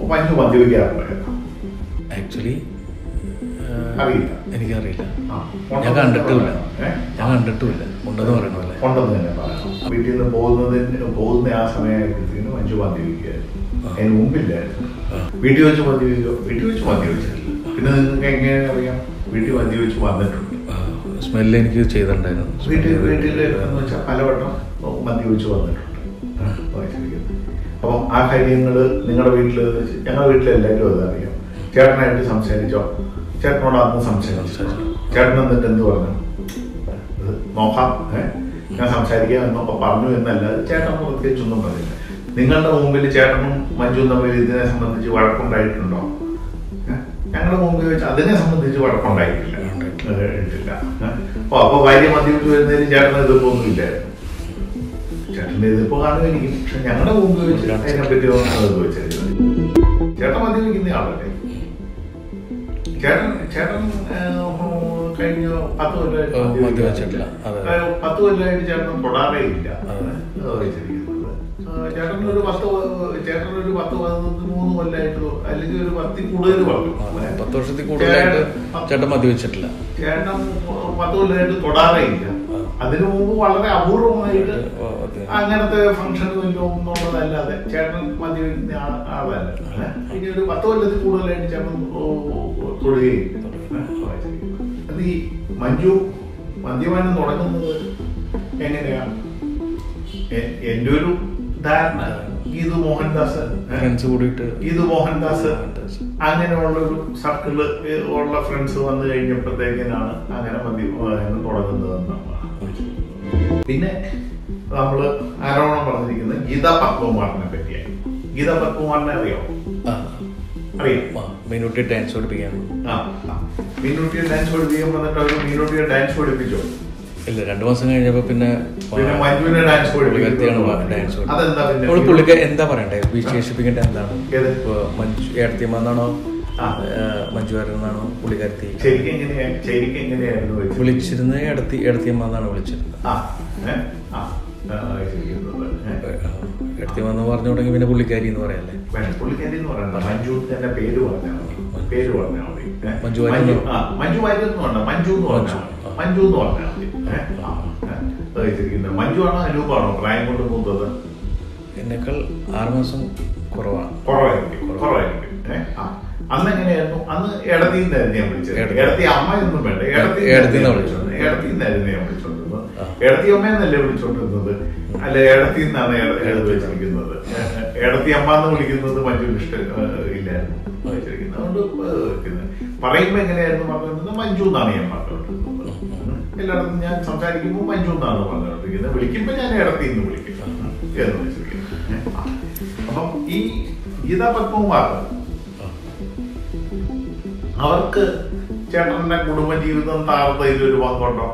Manju മദ്യപിക്കാറുണ്ടായിരുന്നു actually അറിയില്ല എനിക്കറിയില്ല ആ, ഞാൻ കണ്ടിട്ടുമില്ല ഏ? ഞാൻ കണ്ടിട്ടുമില്ല ഉണ്ടെന്ന് പറയണ പോലെ ഉണ്ടെന്ന് തന്നെ പറയാം വീട്ടിൽ നിന്ന് പോകുന്നതിന് പോകുന്ന ആ സമയമായപ്പോഴത്തേന് മഞ്ജു മദ്യപിക്കുകയായിരുന്നു അതിന് മുമ്പില്ലായിരുന്നു ആ. വീട്ടിൽ വെച്ച് മദ്യപിക്കോ വീട്ടിൽ വെച്ച് മദ്യപിച്ചിട്ടില്ല പിന്നെ നിങ്ങൾക്ക് എങ്ങനെ അറിയാം വീട്ടിൽ മദ്യപിച്ച് വന്നിട്ടുണ്ട് സ്മെല്ല് എനിക്ക് ചെയ്തിട്ടുണ്ടായിരുന്നു വീട്ടിൽ Smell വീട്ടിൽ ചെയ്തിട്ടുണ്ട്. എന്ന് വെച്ചാൽ പലവട്ടം മദ്യപിച്ച് വന്നിട്ടുണ്ട് വായിച്ചിരിക്കുന്നത് അപ്പം ആ കാര്യങ്ങൾ നിങ്ങളുടെ വീട്ടിൽ ഞങ്ങളുടെ വീട്ടിൽ എല്ലാവരും അതറിയാം ചേട്ടനായിട്ട് സംസാരിച്ചോ ചേട്ടനോട് അന്ന് സംസാരിച്ചു ചേട്ടൻ എന്നിട്ട് എന്ത് പറഞ്ഞു ഇത് നോക്കാം ഏ ഞാൻ സംസാരിക്കാം എന്നൊക്കെ പറഞ്ഞു എന്നല്ലാതെ ചേട്ടൻ പ്രത്യേകിച്ചൊന്നും പറഞ്ഞില്ല നിങ്ങളുടെ മുമ്പിൽ ചേട്ടനും മഞ്ജുവും തമ്മിൽ ഇതിനെ സംബന്ധിച്ച് വഴക്കുണ്ടായിട്ടുണ്ടോ ഏ? ഞങ്ങളുടെ മുമ്പിൽ വെച്ച് അതിനെ സംബന്ധിച്ച് വഴക്കുണ്ടായിട്ടില്ല ഏ, ഇട്ടില്ല ഏ? അപ്പൊ അപ്പൊ ഭാര്യ മദ്യപിച്ച് വരുന്നതിന് ചേട്ടന് എതിർപ്പൊന്നും ഇല്ലായിരുന്നു ചേട്ടന്റെ എതിർപ്പ് കാണുമായിരിക്കും പക്ഷെ ഞങ്ങളുടെ മുമ്പിൽ വെച്ച് അതിനെപ്പറ്റി ഒന്നും അത് വെച്ചായിരുന്നു ചേട്ടൻ മദ്യപിക്കുന്ന ആളല്ലേ ചേട്ടൻ ചേട്ടൻ ഏ, കഴിഞ്ഞ പത്ത് കൊല്ലമായിട്ട് ഓ, മദ്യപിക്കാൻ മദ്യപിച്ചിട്ടില്ല. അതെ. ഏ, പത്ത് കൊല്ലമായിട്ട് ചേട്ടൻ തൊടാറേ ഇല്ല അതെ. അത് വെച്ചിരിക്കുന്നത് ചേട്ടൻ ഒരു പത്ത് ചേട്ടൻ ഒരു പത്ത് പതിമൂന്ന് കൊല്ലമായിട്ട് അല്ലെങ്കിൽ ഒരു പത്തിൽ കൂടുതൽ പറഞ്ഞു ആ, പത്ത് വർഷത്തിൽ കൂടുതലായിട്ട് ചേട്ടൻ മദ്യവെച്ചിട്ടില്ല ചേട്ടൻ പത്ത് കൊല്ലമായിട്ട് തൊടാറേ ഇല്ല ആ. അതിനു മുമ്പ് വളരെ അപൂർവമായിട്ട് ഓ, അതെ. അങ്ങനത്തെ ഫംഗ്ഷൻ വല്ലോ എന്നുള്ളതല്ലാതെ ചേട്ടൻ മദ്യപിക്കുന്ന ആ- ആളല്ല ഏ? ഇനി ഒരു പത്ത് കൊല്ലത്തിൽ കൂടുതലായിട്ട് ചേട്ടൻ തൊടുകയില്ല അത് ഈ മഞ്ജു മദ്യപാനം തുടങ്ങുന്നത് എങ്ങനെയാണ് എ- എൻ്റെ ഒരു ധാരണ ഗീതു മോഹൻദാസ് ഏ? ഫ്രണ്ട്സ് കൂടിയിട്ട് ഗീതു മോഹൻദാസ് മോഹൻദാസ്. അങ്ങനെയുള്ള ഒരു സർക്കിള് ഉള്ള ഫ്രണ്ട്സ് വന്നു കഴിഞ്ഞപ്പോഴത്തേക്കിനാണ് അങ്ങനെ മദ്യപാനം തുടങ്ങുന്നതെന്നാണ് പിന്നെ നമ്മള് ആരോപണം പറഞ്ഞിരിക്കുന്നത് ഗീത പത്മകുമാറിനെ പറ്റിയാണ് ഗീത പത്മകുമാറിനെ അറിയോ ആ, അറിയാം ആ, മീനൂട്ടി ഡാൻസ് പഠിപ്പിക്കാൻ ആ ആ. മീനൂട്ടിയെ ഡാൻസ് പഠിപ്പിക്കാൻ വന്നിട്ട് അവർ മീനൂട്ടിയെ ഡാൻസ് പഠിപ്പിച്ചോ ഇല്ല രണ്ടു മാസം കഴിഞ്ഞപ്പോ പിന്നെ പിന്നെ മഞ്ജുവിനെ ഡാൻസ് പുള്ളിക്കാരത്തിയാണ് പഠിപ്പിക്കുന്നു ഡാൻസ് അതെന്താ പിന്നെ നമ്മള് പുള്ളിക്ക് എന്താ പറയണ്ടേ വിശേഷിപ്പിക്കേണ്ട എന്താണ് ഏത്? ഇപ്പൊ മഞ്ജു ഏടത്തിയമ്മന്നാണോ ആ. മഞ്ജുവാരനാണോ പുള്ളിക്കാരത്തി ശരിക്കും എങ്ങനെയാ ശരിക്കും എങ്ങനെയായിരുന്നു വെച്ചത്? വിളിച്ചിരുന്നത് എടത്തി എടത്തിയമ്മന്നാണ് വിളിച്ചിരുന്നത് ആ ഏ? ആ ആ, ശരിക്കുന്നത്. ഏ? എടത്തിയമ്മന്ന് പറഞ്ഞു തുടങ്ങി പിന്നെ പുള്ളിക്കാരി എന്ന് പറയല്ലേ വേണ്ട, പുള്ളിക്കാരി എന്ന് പറയണ്ട മഞ്ജു തന്നെ പേര് പറഞ്ഞാൽ മതി പേര് പറഞ്ഞാൽ മതി ഏ? മഞ്ജു വാര്യർ മഞ്ജു എന്ന് ആ മഞ്ജു വാര്യർ എന്ന് പറഞ്ഞാൽ മഞ്ജു എന്ന് പറഞ്ഞാൽ മഞ്ജു, ആ. മഞ്ജു എന്ന് പറഞ്ഞാൽ മതി ഏ? ആ, ഏ? അത് വെച്ചിരിക്കുന്നത്. മഞ്ജു ആണോ അനൂപാണോ പ്രായം കൊണ്ട് മൂത്തത് എന്നെക്കാൾ ആറുമാസം കുറവാണ് കുറവായിരിക്കും കുറവായിരിക്കും ഏ? ആ. അന്ന് എങ്ങനെയായിരുന്നു അന്ന് എടത്തിന്നായിരുന്നു ഞാൻ വിളിച്ചത് എടത്തി. എടത്തി അമ്മ ഒന്നും വേണ്ട എടത്തിന്നാ വിളിച്ചത്. എടത്തിന്നായിരുന്നു ഞാൻ വിളിച്ചോണ്ടിരുന്നത് ആ. എടത്തി അമ്മയെന്നല്ലേ വിളിച്ചോണ്ടിരുന്നത് അല്ല എടത്തി എന്നാണ് എഴുതി വെച്ചിരിക്കുന്നത് എടത്തി അമ്മ എന്ന് വിളിക്കുന്നത് മഞ്ജുവിന് ഇഷ്ടം ഏ, ഇല്ലായിരുന്നു വെച്ചിരിക്കുന്നത് അതുകൊണ്ട് ഏ, വെക്കുന്നത്. പറയുമ്പോ എങ്ങനെയായിരുന്നു പറഞ്ഞിരുന്നത് മഞ്ജു എന്നാണ് ഞാൻ പറഞ്ഞുകൊണ്ടിരുന്നത് ഉം. എല്ലായിടത്തും ഞാൻ സംസാരിക്കുമ്പോൾ മഞ്ജു എന്നാണ് പറഞ്ഞുകൊണ്ടിരിക്കുന്നത് വിളിക്കുമ്പോ ഞാൻ എടത്തി എന്ന് വിളിക്കും എന്ന് വെച്ചിരിക്കുന്നത് ഏ, ആ. അപ്പം ഈ ഗീതാ പത്മകുമാർ അവർക്ക് ചേട്ടന്റെ കുടുംബജീവിതം താഴ്ന്നതിൽ ഒരു പങ്കുണ്ടോ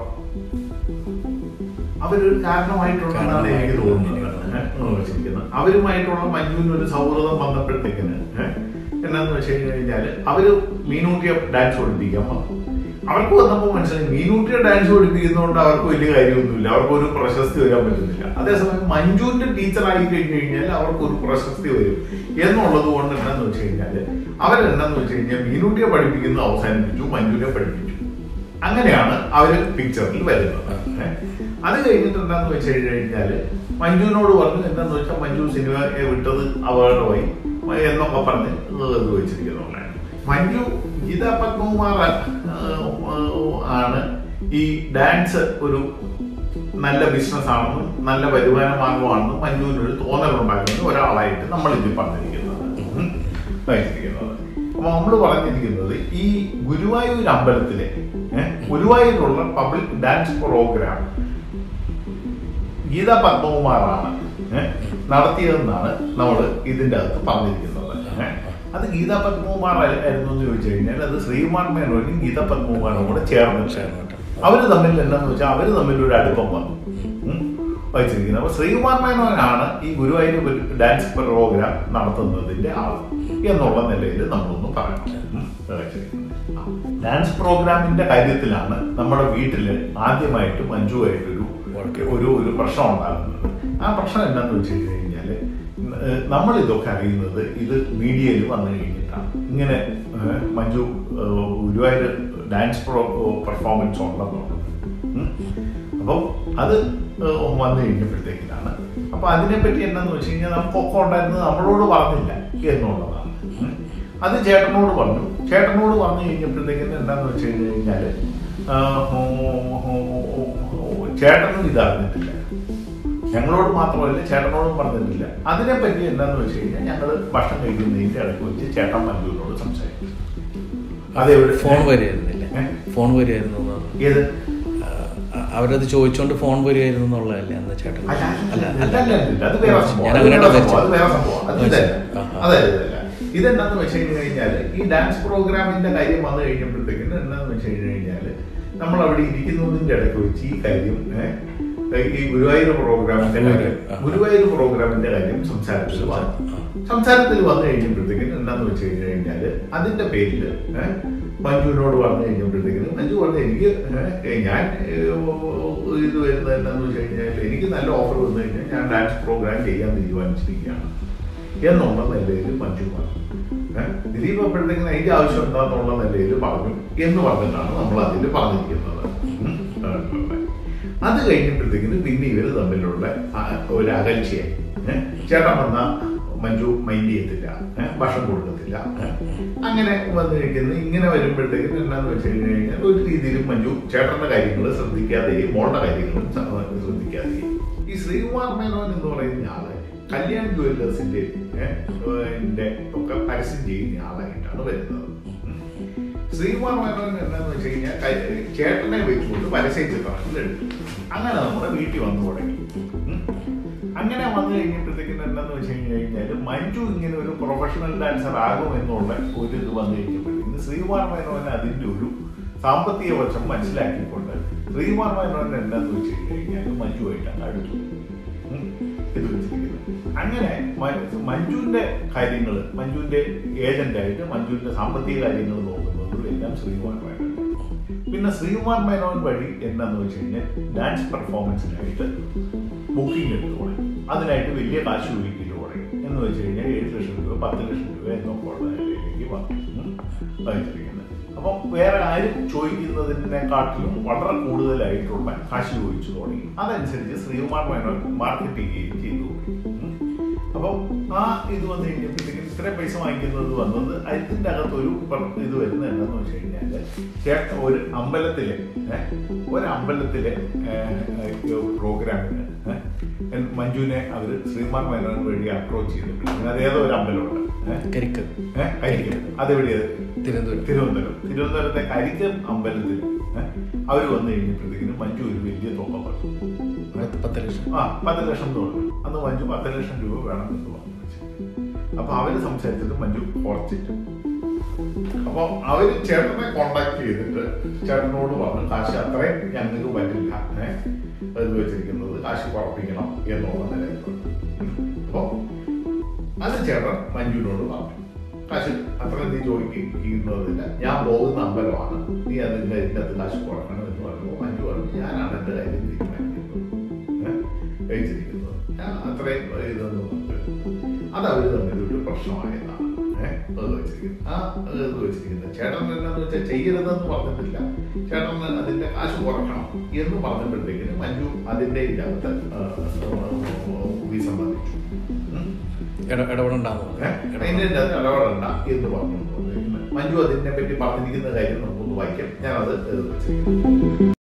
അവരൊരു കാരണമായിട്ടുണ്ടെന്നാണ് എനിക്ക് തോന്നുന്നത് ഏഹ്, എന്ന് വെച്ചിരിക്കുന്നത് അവരുമായിട്ടുള്ള മഞ്ജുവിന് ഒരു സൗഹൃദം വന്നപ്പോഴത്തേക്കിന് ഏഹ്, എന്നാന്ന് വെച്ച് കഴിഞ്ഞാല് അവര് മീനൂട്ടിയെ ഡാൻസ് പഠിപ്പിക്കാൻ വന്നു അവർക്ക് വന്നപ്പോൾ മനസ്സിലായി മീനൂട്ടിയെ ഡാൻസ് പഠിപ്പിക്കുന്നതുകൊണ്ട് അവർക്ക് വലിയ കാര്യമൊന്നുമില്ല അവർക്ക് ഒരു പ്രശസ്തി വരാൻ പറ്റുന്നില്ല അതേസമയം മഞ്ജുവിന്റെ ടീച്ചർ ആയി കഴിഞ്ഞു കഴിഞ്ഞാൽ അവർക്ക് ഒരു പ്രശസ്തി വരും എന്നുള്ളത് കൊണ്ട് എന്താന്ന് വെച്ച് കഴിഞ്ഞാല് അവരെന്താന്ന് വെച്ച് കഴിഞ്ഞാൽ മീനൂട്ടിയെ പഠിപ്പിക്കുന്നത് അവസാനിപ്പിച്ചു മഞ്ജുവിനെ പഠിപ്പിച്ചു അങ്ങനെയാണ് അവര് പിക്ചറിൽ വരുന്നത് ഏ? അത് കഴിഞ്ഞിട്ട് എന്താന്ന് വെച്ച് കഴിഞ്ഞാല് മഞ്ജുവിനോട് പറഞ്ഞു എന്താന്ന് വെച്ചാൽ മഞ്ജു സിനിമയെ വിട്ടത് അപകടമായി എന്നൊക്കെ പറഞ്ഞ് ഇത് വെച്ചിരിക്കുന്നുണ്ടായിരുന്നു മഞ്ജു ഗീത പത്മകുമാർ ആ, ആണ് ഈ ഡാൻസ് ഒരു നല്ല ബിസിനസ് ആണെന്നും നല്ല വരുമാന മാർഗമാണെന്നും മഞ്ജുവിന് ഒരു തോന്നലുണ്ടാക്കുന്ന ഒരാളായിട്ട് നമ്മൾ ഇതിൽ പറഞ്ഞിരിക്കുന്നത് ഉം. വെച്ചിരിക്കുന്നത് അപ്പൊ നമ്മൾ പറഞ്ഞിരിക്കുന്നത് ഈ ഗുരുവായൂർ അമ്പലത്തിലെ ഏ, ഗുരുവായൂരുള്ള പബ്ലിക് ഡാൻസ് പ്രോഗ്രാം ഗീത പത്മകുമാറാണ് ഏ, നടത്തിയതെന്നാണ് നമ്മൾ ഇതിന്റെ അകത്ത് പറഞ്ഞിരിക്കുന്നത് ഏ. അത് ഗീത പത്മകുമാർ ആയിരുന്നു എന്ന് ചോദിച്ചു കഴിഞ്ഞാൽ അത് ശ്രീകുമാർ മേനോനും ഗീത പത്മകുമാറും കൂടെ ചേർന്ന് ചേർന്നിട്ട്. അവര് തമ്മിൽ എന്താന്ന് വെച്ചാൽ അവര് തമ്മിൽ ഒരു അടുപ്പം വന്നു ഉം. വഹിച്ചിരിക്കുന്നത് അപ്പൊ ശ്രീകുമാർ മേനോനാണ് ഈ ഗുരുവായൂർ ഒരു ഡാൻസ് പ്രോഗ്രാം നടത്തുന്നതിന്റെ ആൾ എന്നുള്ള നിലയിൽ നമ്മളൊന്ന് പറയണം ഉം. വഹിച്ചിരിക്കുന്നത്. ആ. ഡാൻസ് പ്രോഗ്രാമിന്റെ കാര്യത്തിലാണ് നമ്മുടെ വീട്ടില് ആദ്യമായിട്ട് മഞ്ജുവായിട്ടൊരു ഒരു ഒരു പ്രശ്നം ഉണ്ടാകുന്നത് ആ പ്രശ്നം എന്താന്ന് വെച്ച് കഴിഞ്ഞാല് ഏഹ്, നമ്മൾ ഇതൊക്കെ അറിയുന്നത് ഇത് മീഡിയയിൽ വന്നു കഴിഞ്ഞിട്ടാണ് ഇങ്ങനെ ഏഹ്, മഞ്ജു ഏഹ്, ഗുരുവായൂർ ഡാൻസ് പ്രോ പെർഫോമൻസ് ഉണ്ടെന്നുള്ളത് ഉം. അപ്പം അത് ഏഹ്, വന്നു കഴിഞ്ഞപ്പോഴത്തേക്കിനാണ് അപ്പൊ അതിനെപ്പറ്റി എന്താന്ന് വെച്ച് കഴിഞ്ഞാൽ നമുക്കൊക്കെ ഉണ്ടായിരുന്നത് നമ്മളോട് പറഞ്ഞില്ല എന്നുള്ളതാണ് ഉം. അത് ചേട്ടനോട് പറഞ്ഞു ചേട്ടനോട് പറഞ്ഞു കഴിഞ്ഞപ്പോഴത്തേക്കിന് എന്താന്ന് വെച്ച് കഴിഞ്ഞ് കഴിഞ്ഞാൽ ചേട്ടനും ഇതറിഞ്ഞിട്ടില്ല ഞങ്ങളോട് മാത്രമല്ല ചേട്ടനോടും പറഞ്ഞിട്ടില്ല അതിനെപ്പറ്റി എന്താന്ന് വെച്ച് കഴിഞ്ഞാൽ ഞങ്ങൾ ഭക്ഷണം കഴിക്കുന്നതിന്റെ ഇടയ്ക്ക് വെച്ച് ചേട്ടൻ മഞ്ജുവിനോട് സംസാരിച്ചു അതെവിടെ ഫോൺ വരികയായിരുന്നില്ല ഏ? ഫോൺ വരികയായിരുന്നു എന്ന് ഏത് ആ, അവരത് ചോദിച്ചോണ്ട് ഫോൺ വരികയായിരുന്നു എന്നുള്ളതല്ലേ അന്ന് ചേട്ടൻ അല്ല, അല്ല അല്ല, അല്ല അല്ല, അല്ല, അത് വേറെ സംഭവം. ഞാൻ അത് അങ്ങനെ വേറെ സംഭവം, അത് വേറെ സംഭവം. അത് ഇതല്ല. ആഹാ. അതല്ല, ഇതല്ല. ഇതെന്താന്ന് വെച്ച് കഴിഞ്ഞ് കഴിഞ്ഞാല് ഈ ഡാൻസ് പ്രോഗ്രാമിന്റെ കാര്യം വന്നു കഴിഞ്ഞപ്പോഴത്തേക്കും എന്താന്ന് വെച്ച് കഴിഞ്ഞ് കഴിഞ്ഞാല് നമ്മൾ അവിടെ ഇരിക്കുന്നതിന്റെ ഇടയ്ക്ക് വെച്ച് ഈ കാര്യം ഏഹ്, ഈ ഗുരുവായൂർ പ്രോഗ്രാമിന്റെ കാര്യം ആ. ഗുരുവായൂർ പ്രോഗ്രാമിന്റെ കാര്യം സംസാരത്തിൽ വന്നു ആ. സംസാരത്തിൽ വന്നു കഴിഞ്ഞപ്പോഴത്തേക്കും എന്താന്ന് വെച്ച് കഴിഞ്ഞ് കഴിഞ്ഞാല് അതിന്റെ പേരിൽ ഏഹ്, മഞ്ജുവിനോട് പറഞ്ഞു കഴിഞ്ഞപ്പോഴത്തേക്കും മഞ്ജു പറഞ്ഞു എനിക്ക് ഏഹ്, ഞാൻ ഏഹ്, ഇത് വരുന്നത് എന്താന്ന് വെച്ച് കഴിഞ്ഞാൽ എനിക്ക് നല്ല ഓഫർ വന്നു കഴിഞ്ഞാൽ ഞാൻ ഡാൻസ് പ്രോഗ്രാം ചെയ്യാൻ തീരുമാനിച്ചിരിക്കുകയാണ് എന്നുള്ള നിലയിൽ മഞ്ജു പറഞ്ഞു ഏഹ്, ദിലീപ് അപ്പോഴത്തേക്കും അതിന്റെ ആവശ്യം എന്താന്നുള്ള നിലയിൽ പറഞ്ഞു എന്ന് പറഞ്ഞിട്ടാണ് നമ്മൾ അതിൽ പറഞ്ഞിരിക്കുന്നത് ഉം. ഏഹ്, അത് കഴിഞ്ഞപ്പോഴത്തേക്കിന് പിന്നെ ഇവർ തമ്മിലുള്ള ആ ഒരു അകൽച്ചയായി ഏ? ചേട്ടൻ വന്ന മഞ്ജു മൈൻഡ് ചെയ്യത്തില്ല ഏ? ഭക്ഷണം കൊടുക്കത്തില്ല ഏ? അങ്ങനെ വന്നു കഴിക്കുന്നത് ഇങ്ങനെ വരുമ്പോഴത്തേക്കും എന്നാന്ന് വെച്ച് കഴിഞ്ഞ് കഴിഞ്ഞാൽ ഒരു രീതിയിലും മഞ്ജു ചേട്ടന്റെ കാര്യങ്ങൾ ശ്രദ്ധിക്കാതെയും മോളുടെ കാര്യങ്ങളും സ- ശ്രദ്ധിക്കാതെയും ഈ ശ്രീകുമാർ മേനോൻ എന്ന് പറയുന്ന ആള് കല്യാൺ ജുവല്ലേഴ്സിന്റെ ഏ, ന്റെ ഒക്കെ പരസ്യം ചെയ്യുന്ന ആളായിട്ടാണ് വരുന്നത് ഉം. ശ്രീകുമാർ മേനോൻ എന്താന്ന് വെച്ച് കഴിഞ്ഞാൽ ക- ചേട്ടനെ വെച്ചുകൊണ്ട് പരസ്യ ചിത്രങ്ങൾ എടുത്തു അങ്ങനെ നമ്മുടെ വീട്ടിൽ വന്നു തുടങ്ങി ഉം. അങ്ങനെ വന്നു കഴിഞ്ഞപ്പോഴത്തേക്കും എന്താന്ന് വെച്ച് കഴിഞ്ഞ് കഴിഞ്ഞാൽ മഞ്ജു ഇങ്ങനെ ഒരു പ്രൊഫഷണൽ ഡാൻസർ ആകും എന്നുള്ള ഒരു ഇത് വന്നു കഴിഞ്ഞപ്പോഴത്തേക്കും ശ്രീകുമാർ മേനോൻ അതിന്റെ ഒരു സാമ്പത്തിക വശം മനസ്സിലാക്കിക്കൊണ്ട് ശ്രീകുമാർ മേനോൻ എന്താന്ന് വെച്ച് കഴിഞ്ഞാൽ മഞ്ജുവായിട്ട് അങ്ങ് അടുത്തു ഉം. ഇത് വെച്ചിരിക്കുന്നത് അങ്ങനെ മ- മഞ്ജുവിന്റെ കാര്യങ്ങൾ മഞ്ജുവിന്റെ ഏജന്റായിട്ട് മഞ്ജുവിന്റെ സാമ്പത്തിക കാര്യങ്ങൾ നോക്കുന്നതും എല്ലാം ശ്രീകുമാർ മേനോൻ പിന്നെ ശ്രീകുമാർ മേനോൻ വഴി എന്താന്ന് വെച്ച് കഴിഞ്ഞാൽ ഡാൻസ് പെർഫോമൻസിനായിട്ട് ബുക്കിംഗ് എടുത്തു തുടങ്ങി അതിനായിട്ട് വലിയ കാശ് ഉപയോഗിക്കൽ തുടങ്ങി എന്ന് വെച്ച് കഴിഞ്ഞാൽ ഏഴ് ലക്ഷം രൂപ പത്ത് ലക്ഷം രൂപ എന്നൊക്കെ ഉള്ള നിലയിലേക്ക് വന്നു ഉം. വഹിച്ചിരിക്കുന്നത് അപ്പം വേറെ ആരും ചോദിക്കുന്നതിനെക്കാട്ടിലും വളരെ കൂടുതലായിട്ടുള്ള കാശ് ചോദിച്ചു തുടങ്ങി അതനുസരിച്ച് ശ്രീകുമാർ മേനോൻ മാർക്കറ്റിംഗ് ചെയ്തു ഉം. അപ്പം ആ ഇത് വന്നു കഴിഞ്ഞപ്പോഴത്തേക്കും ഇത്രയും പൈസ വാങ്ങിക്കുന്നത് വന്നത് അതിൻ്റെ അകത്തൊരു പ്ര- ഇത് വരുന്നത് എന്താണെന്ന് വെച്ച് കഴിഞ്ഞാൽ ചേട്ട ഒരു അമ്പലത്തിലെ ഏഹ്, ഒരു അമ്പലത്തിലെ പ്രോഗ്രാമിന് മഞ്ജുവിനെ അവർ ശ്രീമാൻ മേനോൻ വഴി അപ്രോച്ച് ചെയ്തിട്ടുണ്ട് അത് ഏതോ ഒരു അമ്പലമുണ്ട് ഏഹ്, കരിക്ക് ഏഹ്, കരിക്കം അതെവിടെയത് തിരുവനന്തപുരം തിരുവനന്തപുരം തിരുവനന്തപുരത്തെ കരിക്കം അമ്പലത്തിൽ അവർ വന്നു കഴിഞ്ഞപ്പോഴത്തേക്കിനും മഞ്ജു ഒരു വലിയ തുക പറഞ്ഞു പത്ത് പത്ത് ലക്ഷം ആ പത്ത് ലക്ഷം എന്ന് പറഞ്ഞു അന്ന് മഞ്ജു പത്ത് ലക്ഷം രൂപ വേണം എന്ന് പറഞ്ഞു അപ്പൊ അവര് സംസാരിച്ചിട്ട് മഞ്ജു കുറച്ചിട്ടു അപ്പൊ അവര് ചേട്ടനെ കോണ്ടാക്ട് ചെയ്തിട്ട് ചേട്ടനോട് പറഞ്ഞു കാശ് അത്രയും ഞങ്ങൾക്ക് പറ്റില്ല ഏഹ് ഇത് വെച്ചിരിക്കുന്നത് കാശ് കുറപ്പിക്കണം എന്നുള്ള നിലയിൽ അപ്പൊ അത് ചേട്ടൻ മഞ്ജുവിനോട് പറഞ്ഞു കാശ് അത്ര നീ ചോദിക്കുന്നതില്ല ഞാൻ പോകുന്ന അമ്പലമാണ് നീ അതിന്റെ ഇതിനകത്ത് കാശ് കുറക്കണം എന്ന് പറയുമ്പോൾ മഞ്ജു പറഞ്ഞു ഞാനാണ് എന്റെ കാര്യം തീരുമാനിക്കുന്നത് ഏഹ്? കഴിച്ചിരിക്കുന്നത് ഞാൻ അത്രയും ഇതൊന്നും അത് അവർ തമ്മിൽ ഒരു പ്രശ്നമായതാണ് ഏഹ് അത് വെച്ചിരിക്കുന്നത് ആ ഇത് വെച്ചിരിക്കുന്നത് ചേട്ടൻ എന്താന്ന് വെച്ചാൽ ചെയ്യരുതെന്ന് പറഞ്ഞിട്ടില്ല ചേട്ടൻ അതിന്റെ കാശ് കുറക്കണം എന്ന് പറഞ്ഞപ്പോഴത്തേക്കിന് മഞ്ജു അതിന്റെ ഇതിനകത്ത് ആ, ആ, വിസമ്മതിച്ചു ഉം. ഇട- ഇടപെടണ്ടാന്ന് പറഞ്ഞു. ഏഹ്? അതിന്റെ ഇതിനകത്ത് ഇടപെടണ്ട എന്ന് പറഞ്ഞു മഞ്ജു അതിനെ പറ്റി പറഞ്ഞിരിക്കുന്ന കാര്യം നമുക്കൊന്ന് വായിക്കാം ഞാനത് വെച്ചിരിക്കുന്നു